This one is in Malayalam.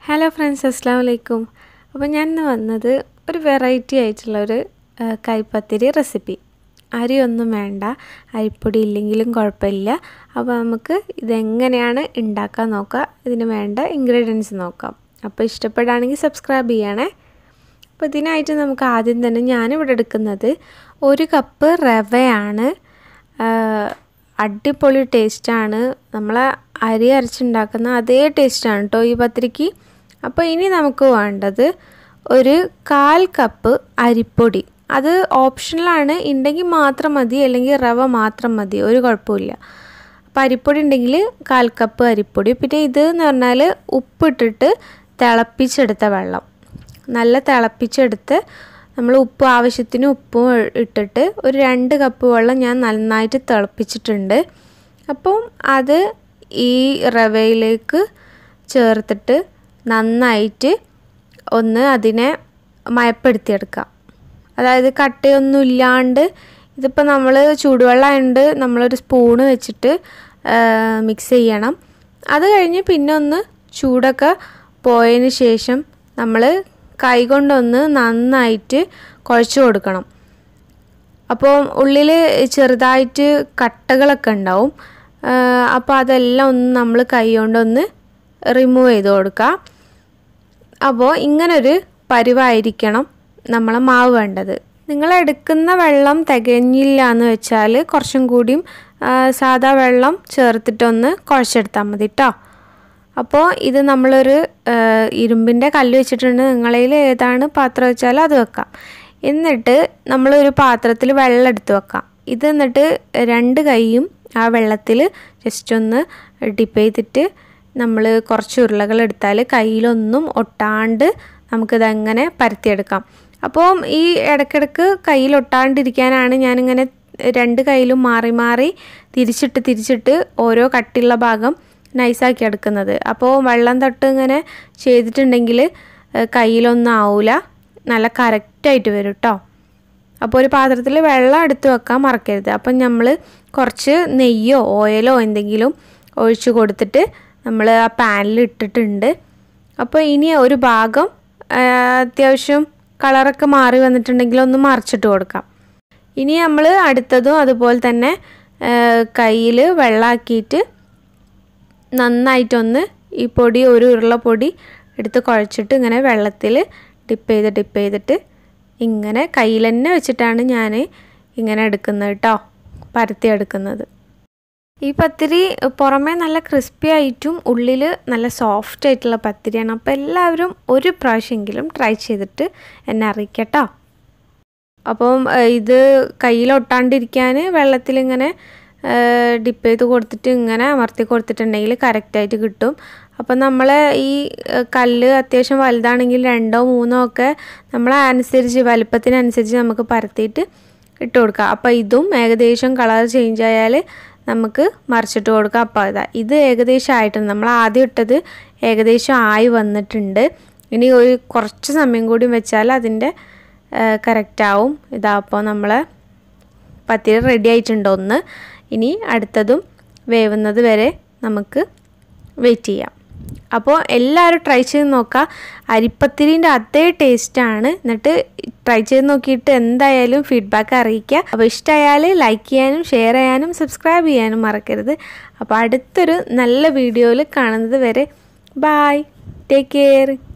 ഹലോ ഫ്രണ്ട്സ് അസ്സാം വലൈക്കും അപ്പോൾ ഞാൻ ഇന്ന് വന്നത് ഒരു വെറൈറ്റി ആയിട്ടുള്ള ഒരു ആ, കൈപ്പത്തിരി റെസിപ്പി അരിയൊന്നും വേണ്ട അരിപ്പൊടി ഇല്ലെങ്കിലും കുഴപ്പമില്ല അപ്പോൾ നമുക്ക് ഇതെങ്ങനെയാണ് ഉണ്ടാക്കാൻ നോക്കാം ഇതിന് വേണ്ട ഇൻഗ്രീഡിയൻസ് നോക്കാം അപ്പോൾ ഇഷ്ടപ്പെടുകയാണെങ്കിൽ സബ്സ്ക്രൈബ് ചെയ്യണേ അപ്പോൾ ഇതിനായിട്ട് നമുക്ക് ആദ്യം തന്നെ ഞാനിവിടെ എടുക്കുന്നത് ഒരു കപ്പ് റവയാണ് ആ, അടിപൊളി ടേസ്റ്റാണ് നമ്മൾ അരി അരച്ചുണ്ടാക്കുന്ന അതേ ടേസ്റ്റാണ് കേട്ടോ ഈ പത്തിരിക്ക് അപ്പോൾ ഇനി നമുക്ക് വേണ്ടത് ഒരു കാൽ കപ്പ് അരിപ്പൊടി അത് ഓപ്ഷണലാണ് ഉണ്ടെങ്കിൽ മാത്രം മതി അല്ലെങ്കിൽ റവ മാത്രം മതി ഒരു കുഴപ്പമില്ല അപ്പോൾ അരിപ്പൊടി ഉണ്ടെങ്കിൽ കാൽ കപ്പ് അരിപ്പൊടി പിന്നെ ഇത് എന്ന് പറഞ്ഞാൽ ഉപ്പിട്ടിട്ട് തിളപ്പിച്ചെടുത്ത വെള്ളം നല്ല തിളപ്പിച്ചെടുത്ത് നമ്മൾ ഉപ്പ് ആവശ്യത്തിന് ഉപ്പും ഇട്ടിട്ട് ഒരു രണ്ട് കപ്പ് വെള്ളം ഞാൻ നന്നായിട്ട് തിളപ്പിച്ചിട്ടുണ്ട് അപ്പം അത് ഈ റവയിലേക്ക് ചേർത്തിട്ട് നന്നായിട്ട് ഒന്ന് അതിനെ മയപ്പെടുത്തിയെടുക്കാം അതായത് കട്ടയൊന്നും ഇല്ലാണ്ട് ഇതിപ്പോൾ നമ്മൾ ചൂടുവെള്ളമുണ്ട് നമ്മളൊരു സ്പൂണ് വെച്ചിട്ട് മിക്സ് ചെയ്യണം അത് കഴിഞ്ഞ് പിന്നെ ഒന്ന് ചൂടൊക്കെ പോയതിന് ശേഷം നമ്മൾ കൈകൊണ്ടൊന്ന് നന്നായിട്ട് കുഴച്ച് കൊടുക്കണം അപ്പോൾ ഉള്ളിൽ ചെറുതായിട്ട് കട്ടകളൊക്കെ ഉണ്ടാവും അപ്പോൾ അതെല്ലാം ഒന്ന് നമ്മൾ കൈ കൊണ്ടൊന്ന് റിമൂവ് ചെയ്ത് കൊടുക്കുക അപ്പോൾ ഇങ്ങനൊരു പരിവായിരിക്കണം നമ്മളെ മാവ് വേണ്ടത് നിങ്ങൾ എടുക്കുന്ന വെള്ളം തികഞ്ഞില്ല എന്ന് വെച്ചാൽ കുറച്ചും കൂടിയും സാദാ വെള്ളം ചേർത്തിട്ടൊന്ന് കുഴച്ചെടുത്താൽ മതി കേട്ടോ അപ്പോൾ ഇത് നമ്മളൊരു ഇരുമ്പിൻ്റെ കല്ല് വെച്ചിട്ടുണ്ട് നിങ്ങളതിൽ ഏതാണ് പാത്രം വെച്ചാൽ അത് വെക്കാം എന്നിട്ട് നമ്മളൊരു പാത്രത്തിൽ വെള്ളം എടുത്ത് വെക്കാം ഇത് എന്നിട്ട് രണ്ട് കൈയും ആ വെള്ളത്തിൽ ജസ്റ്റ് ഒന്ന് ഡിപ്പ് ചെയ്തിട്ട് നമ്മൾ കുറച്ച് ഉരുളകൾ എടുത്താൽ കയ്യിലൊന്നും ഒട്ടാണ്ട് നമുക്കിതങ്ങനെ പരത്തിയെടുക്കാം അപ്പോൾ ഈ ഇടയ്ക്കിടയ്ക്ക് കയ്യിൽ ഒട്ടാണ്ടിരിക്കാനാണ് ഞാനിങ്ങനെ രണ്ട് കയ്യിലും മാറി മാറി തിരിച്ചിട്ട് തിരിച്ചിട്ട് ഓരോ കട്ടിയുള്ള ഭാഗം നൈസാക്കി എടുക്കുന്നത് അപ്പോൾ വെള്ളം തൊട്ട് ഇങ്ങനെ ചെയ്തിട്ടുണ്ടെങ്കിൽ കയ്യിലൊന്നും ആവില്ല നല്ല കറക്റ്റായിട്ട് വരും കേട്ടോ അപ്പോൾ ഒരു പാത്രത്തിൽ വെള്ളം എടുത്ത് വെക്കാൻ മറക്കരുത് അപ്പം നമ്മൾ കുറച്ച് നെയ്യോ ഓയിലോ എന്തെങ്കിലും ഒഴിച്ച് കൊടുത്തിട്ട് നമ്മൾ ആ പാനിൽ ഇട്ടിട്ടുണ്ട് അപ്പോൾ ഇനി ഒരു ഭാഗം അത്യാവശ്യം കളറൊക്കെ മാറി വന്നിട്ടുണ്ടെങ്കിൽ ഒന്ന് മറിച്ചിട്ട് കൊടുക്കാം ഇനി നമ്മൾ അടുത്തതും അതുപോലെ തന്നെ കയ്യിൽ വെള്ളമാക്കിയിട്ട് നന്നായിട്ടൊന്ന് ഈ പൊടി ഒരു ഉരുള പൊടി എടുത്ത് കുഴച്ചിട്ട് ഇങ്ങനെ വെള്ളത്തിൽ ഡിപ്പ് ചെയ്ത് ഡിപ്പ് ചെയ്തിട്ട് ഇങ്ങനെ കയ്യിൽ തന്നെ വെച്ചിട്ടാണ് ഞാൻ ഇങ്ങനെ എടുക്കുന്നത് കേട്ടോ പരത്തി എടുക്കുന്നത് ഈ പത്തിരി പുറമേ നല്ല ക്രിസ്പി ആയിട്ടും ഉള്ളിൽ നല്ല സോഫ്റ്റ് ആയിട്ടുള്ള പത്തിരിയാണ് അപ്പോൾ എല്ലാവരും ഒരു പ്രാവശ്യമെങ്കിലും ട്രൈ ചെയ്തിട്ട് എന്നെ അറിയിക്കട്ടോ അപ്പം ഇത് കയ്യിലൊട്ടാണ്ടിരിക്കാൻ വെള്ളത്തിലിങ്ങനെ ഡിപ്പ് ചെയ്ത് കൊടുത്തിട്ട് ഇങ്ങനെ അമർത്തി കൊടുത്തിട്ടുണ്ടെങ്കിൽ കറക്റ്റായിട്ട് കിട്ടും അപ്പം നമ്മൾ ഈ കല്ല് അത്യാവശ്യം വലുതാണെങ്കിൽ രണ്ടോ മൂന്നോ ഒക്കെ നമ്മളെ അനുസരിച്ച് വലുപ്പത്തിനനുസരിച്ച് നമുക്ക് പരത്തിയിട്ട് ഇട്ട് കൊടുക്കാം അപ്പോൾ ഇതും ഏകദേശം കളർ ചേഞ്ച് ആയാൽ നമുക്ക് മറിച്ചിട്ട് കൊടുക്കാം അപ്പോൾ ഇതാ ഇത് ഏകദേശം ആയിട്ടുണ്ട് നമ്മൾ ആദ്യം ഇട്ടത് ഏകദേശം ആയി വന്നിട്ടുണ്ട് ഇനി ഒരു കുറച്ച് സമയം കൂടി വെച്ചാൽ അതിൻ്റെ കറക്റ്റ് ആവും ഇതാ അപ്പോൾ നമ്മൾ പത്തിരി റെഡി ആയിട്ടുണ്ട് ഒന്ന് ഇനി അടുത്തതും വേവുന്നത് വരെ നമുക്ക് വെയിറ്റ് ചെയ്യാം അപ്പോൾ എല്ലാവരും ട്രൈ ചെയ്ത് നോക്കുക അരിപ്പത്തിരിൻ്റെ അതേ ടേസ്റ്റാണ് എന്നിട്ട് ട്രൈ ചെയ്ത് നോക്കിയിട്ട് എന്തായാലും ഫീഡ്ബാക്ക് അറിയിക്കുക അപ്പോൾ ഇഷ്ടമായാൽ ലൈക്ക് ചെയ്യാനും ഷെയർ ചെയ്യാനും സബ്സ്ക്രൈബ് ചെയ്യാനും മറക്കരുത് അപ്പോൾ അടുത്തൊരു നല്ല വീഡിയോയിൽ കാണുന്നത് വരെ ബായ് ടേക്ക് കെയർ